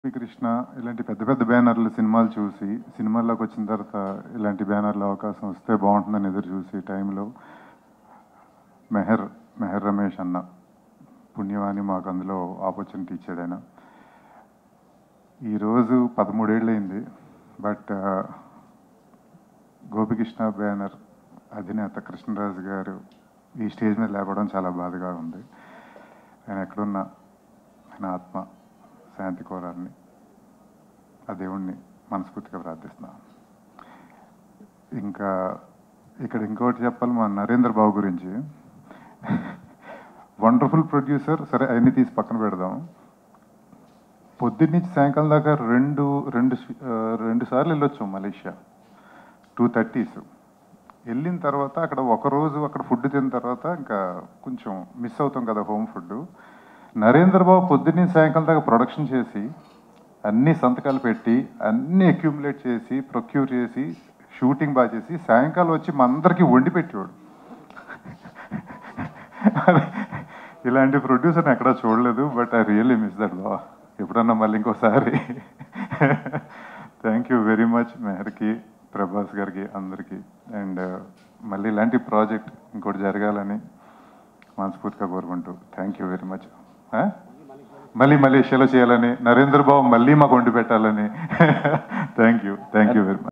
శ్రీకృష్ణ ఇలాంటి పెద్ద పెద్ద బ్యానర్లు సినిమాలు చూసి సినిమాల్లోకి వచ్చిన తర్వాత ఇలాంటి బ్యానర్ల అవకాశం వస్తే బాగుంటుందని ఎదురు చూసి టైంలో మెహర్ మెహర్ రమేష్ అన్న పుణ్యవాణి మాకు అందులో ఆపర్చునిటీ ఇచ్చాడు ఆయన ఈరోజు పదమూడేళ్ళయింది బట్ గోపికృష్ణ బ్యానర్ అధినేత కృష్ణరాజు గారు ఈ స్టేజ్ మీద లేపడం చాలా బాధగా ఉంది ఆయన ఎక్కడున్నా ఆయన ఆత్మ శాంతి కోరాలని ఆ దేవుణ్ణి మనస్ఫూర్తిగా ప్రార్థిస్తున్నాను ఇంకా ఇక్కడ ఇంకోటి చెప్పాలి మా నరేంద్ర బాబు గురించి వండర్ఫుల్ ప్రొడ్యూసర్ సరే అవన్నీ తీసి పక్కన పెడదాం పొద్దున్నుంచి సాయంకాలం దాకా రెండు రెండు స్వి- ఆ, రెండు సార్లు వెళ్ళొచ్చు మలేషియా టూ థర్టీస్ వెళ్ళిన తర్వాత అక్కడ ఒక రోజు అక్కడ ఫుడ్ తిన్న తర్వాత ఇంకా కొంచెం మిస్ అవుతాం కదా హోమ్ ఫుడ్ నరేంద్ర బాబు పొద్దున్నే సాయంకాలం దాకా ప్రొడక్షన్ చేసి అన్ని సంతకాలు పెట్టి అన్ని అక్యూములేట్ చేసి ప్రొక్యూర్ చేసి షూటింగ్ బాగా చేసి సాయంకాలం వచ్చి మా అందరికీ వండి పెట్టేవాడు ఇలాంటి ప్రొడ్యూసర్ని ఎక్కడా చూడలేదు but I really miss that బా ఎప్పుడన్నా మళ్ళీ ఇంకోసారి థ్యాంక్ యూ వెరీ మచ్ మెహర్కి ప్రభాస్ గారికి అందరికీ అండ్ మళ్ళీ ఇలాంటి ప్రాజెక్ట్ ఇంకోటి జరగాలని మనస్ఫూర్తిగా కోరుకుంటూ థ్యాంక్ యూ వెరీ మచ్ మళ్ళీ మలేషియాలో చేయాలని నరేంద్ర బాబు మళ్ళీ మాకు వండి పెట్టాలని thank you thank you very much